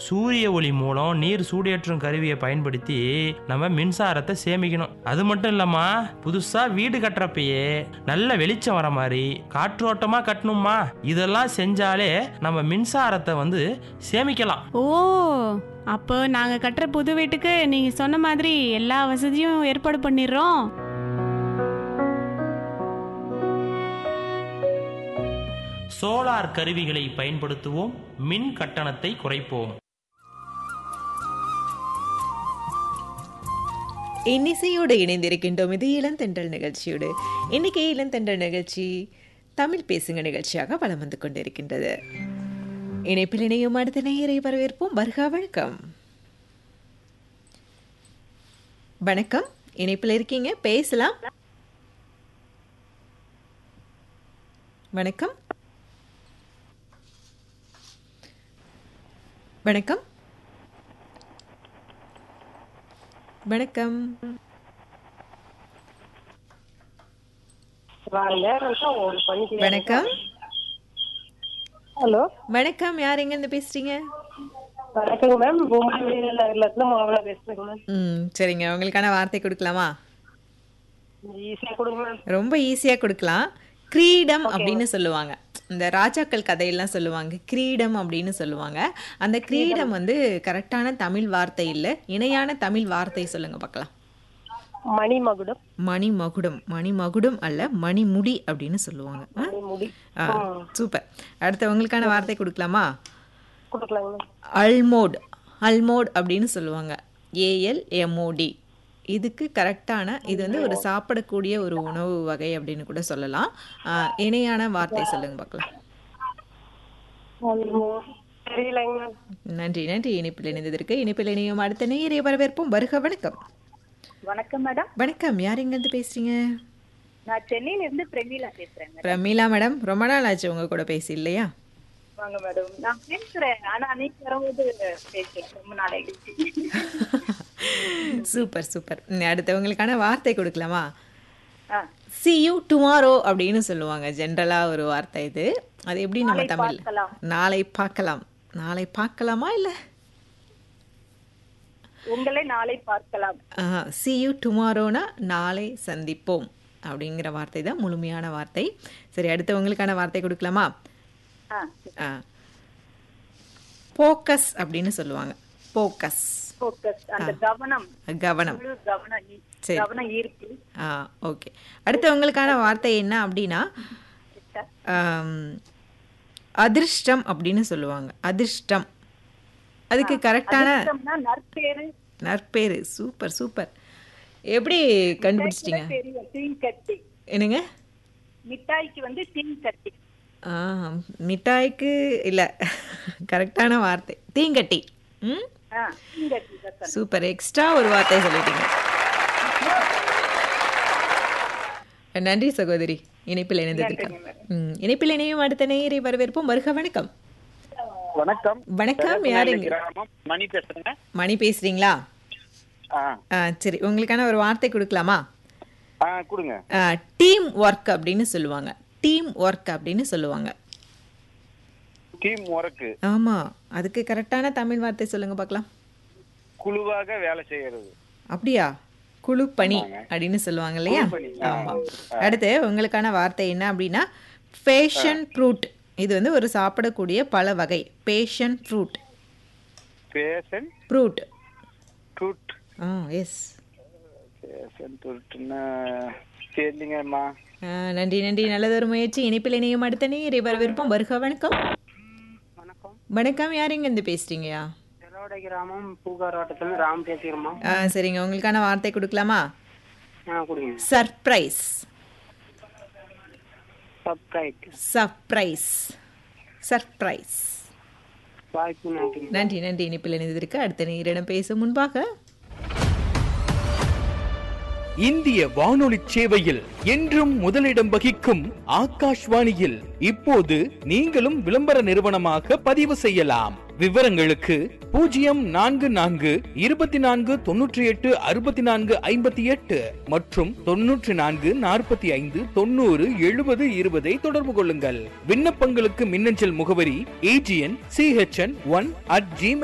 சூரிய ஒளி மூலம் நீர் சூடேற்றும் கருவியை பயன்படுத்தி நம்ம மின்சாரத்தை சேமிக்கணும் அது மட்டும் இல்லம்மா புதுசா வீடு கட்டுறப்பயே நல்ல வெளிச்சம் வர மாதிரி காற்றோட்டமா கட்டணுமா இதெல்லாம் செஞ்சாலே நம்ம மின்சாரத்தை வந்து சேமிக்கலாம் ஓ அப்போ நாங்க கட்டுற புது வீட்டுக்கு நீங்க சொன்ன மாதிரி எல்லா வசதியும் ஏற்பாடு பண்ணிடுறோம் சோலார் கருவிகளை பயன்படுத்துவோம் மின் கட்டணத்தை குறைப்போம் இன்னிசையோடு இணைந்திருக்கின்றோம் இது இளந்தென்றல் நிகழ்ச்சியோடு இன்னைக்கு இளந்தென்றல் நிகழ்ச்சி தமிழ் பேசுங்க நிகழ்ச்சியாக வலம் வந்து கொண்டிருக்கின்றது இணைப்பில் இணையும் அடுத்த நேயரை வரவேற்போம் வருகா வணக்கம் வணக்கம் இணைப்பில் இருக்கீங்க பேசலாம் வணக்கம் வணக்கம் வணக்கம் வணக்கம் ஹலோ வணக்கம் யார் எங்க இருந்து பேசுறீங்க வணக்கங்க மேம் பூமாரி நகர்ல மாவளா பேசுறேங்க மேம் ம் சரிங்க உங்களுக்கான வார்த்தை கொடுக்கலாமா ஈஸியா கொடுங்க மேம் ரொம்ப ஈஸியா கொடுக்கலாம் கிரீடம் அப்படின்னு சொல்லுவாங்க இந்த ராஜாக்கள் கதையெல்லாம் சொல்லுவாங்க கிரீடம் அப்படின்னு சொல்லுவாங்க அந்த கிரீடம் வந்து கரெக்டான தமிழ் வார்த்தை இல்லை இணையான தமிழ் வார்த்தை சொல்லுங்க பார்க்கலாம் மணிமகுடம் மணிமகுடம் மணிமகுடம் அல்ல மணிமுடி அப்படின்னு சொல்லுவாங்க ஆ? முடி ஆ சூப்பர் அடுத்து உங்களுக்கான வார்த்தை கொடுக்கலாமா கொடுக்கலாங்க மேம் அல்மோட் அல்மோட் அப்படின்னு சொல்லுவாங்க ஏஎல் எம்ஓடி இதுக்கு கரெக்டான இது வந்து ஒரு சாப்பிடக்கூடிய ஒரு உணவு வகை அப்படின்னு கூட சொல்லலாம் ஆ, இணையான வார்த்தை சொல்லுங்க பார்க்கலாம் தெரியலங்க மேம் நன்றி நன்றி இணைப்பில் இணைந்ததற்கு இணைப்பில் இணையும் அடுத்த நேயரை வரவேற்போம் வருக வணக்கம் வணக்கம் மேடம் வணக்கம் யார் எங்கேருந்து பேசுறீங்க நான் சென்னையில இருந்து பிரமீளா பேசுறேன் மேடம் பிரமீளா மேடம் ரொம்ப நாள் ஆச்சு உங்க கூட பேசி இல்லையா வாங்க மேடம் நான் பேசுறேன் ஆனா நீங்க வரும்போது பேசுறேன் ரொம்ப நாளைக்கு சூப்பர் சூப்பர் ம், அடுத்து உங்களுக்கான வார்த்தை கொடுக்கலாமா ஆ சி யூ டுமாரோ அப்படின்னு சொல்லுவாங்க ஜென்ரலாக ஒரு வார்த்தை இது அது எப்படி நம்ம தமிழ் பார்க்கலாம். நாளை பார்க்கலாம் நாளை பார்க்கலாமா இல்லை உங்களை நாளை பார்க்கலாம் சி யூ டுமாரோனா நாளை சந்திப்போம் அப்படிங்கிற வார்த்தை தான் முழுமையான வார்த்தை சரி அடுத்து உங்களுக்கான வார்த்தை கொடுக்கலாமா ஆ போக்கஸ் அப்படின்னு சொல்லுவாங்க போக்கஸ் ஃபோக்கஸ் அந்த கவனம் கவனம் முழு கவனம் ஈ- சரி. கவனம் ஈர்ப்பு ஆ ஓகே அடுத்து உங்களுக்கான வார்த்தை என்ன அப்படின்னா ஆம், அதிர்ஷ்டம் அப்படின்னு சொல்லுவாங்க அதிர்ஷ்டம் அதுக்கு கரெக்டான அதிர்ஷ்டம்னா நற்பேரு நற்பேரு சூப்பர் சூப்பர் எப்படி கண்டுபிடிச்சிட்டீங்க தெரியும் தீங்கட்டி என்னங்க மிட்டாய்க்கு வந்து தீங்கட்டி ஆ மிட்டாய்க்கு இல்லை கரெக்டான வார்த்தை தீங்கட்டி ம் ஆ தீங்கட்டி தான் சொன்னேன். சூப்பர் எக்ஸ்ட்ரா ஒரு வார்த்தை சொல்லிட்டீங்க நன்றி சகோதரி இணைப்பில் இணைந்ததற்கு ம் இணைப்பில் இணையும் அடுத்த நேயரை வரவேற்போம் வருக வணக்கம் வணக்கம் வணக்கம் யாருங்க கிராமம் மணி பேசுறேங்க மணி பேசுறீங்களா ஆ ஆ சரி உங்களுக்கான ஒரு வார்த்தை கொடுக்கலாமா ஆ கொடுங்க டீம் ஒர்க் அப்படின்னு சொல்லுவாங்க டீம் ஒர்க் அப்படின்னு சொல்லுவாங்க டீம் ஒர்க்கு ஆமா அதுக்கு கரெக்டான தமிழ் வார்த்தை சொல்லுங்க பார்க்கலாம் குழுவாக வேலை செய்யறது அப்படியா குழு பணி அப்படின்னு சொல்லுவாங்க இல்லையா ஆமா அடுத்து உங்களுக்கான வார்த்தை என்ன அப்படின்னா பேஷன் ஃப்ரூட் இது வந்து ஒரு சாப்பிடக்கூடிய பல வகை பேஷன் ஃப்ரூட் பேசன் ஃப்ரூட் டூட் ஆ எஸ் பேசன் டூட்னா தெரியலங்கம்மா நன்றி நன்றி நல்லதொரு முயற்சி இணைப்பில் இணையும் அடுத்த நேரை வரவேற்போம் வருக வணக்கம் வணக்கம் வணக்கம் யார் இருந்து பேசுறீங்கயா செலவடை கிராமம் பூகார் வட்டத்துல ராம் பேசுகிறோமா ஆ சரிங்க உங்களுக்கான வார்த்தை கொடுக்கலாமா ஆ கொடுங்க சர்ப்ரைஸ் சப்ஸ்கிரைப் சர்ப்ரைஸ் சர்ப்ரைஸ் வாய்ப்பு நன்றி நன்றி நன்றி இணைப்பில் இணைந்ததற்கு அடுத்த நேரிடம் பேசும் முன்பாக இந்திய வானொலி சேவையில் என்றும் முதலிடம் வகிக்கும் ஆகாஷ்வாணியில் இப்போது நீங்களும் விளம்பர நிறுவனமாக பதிவு செய்யலாம் விவரங்களுக்கு பூஜ்ஜியம் நான்கு நான்கு இருபத்தி நான்கு தொன்னூற்றி எட்டு அறுபத்தி நான்கு ஐம்பத்தி எட்டு மற்றும் தொன்னூற்றி நான்கு நாற்பத்தி ஐந்து தொண்ணூறு எழுபது இருபதை தொடர்பு கொள்ளுங்கள் விண்ணப்பங்களுக்கு மின்னஞ்சல் முகவரி AGN CHN one at Gmail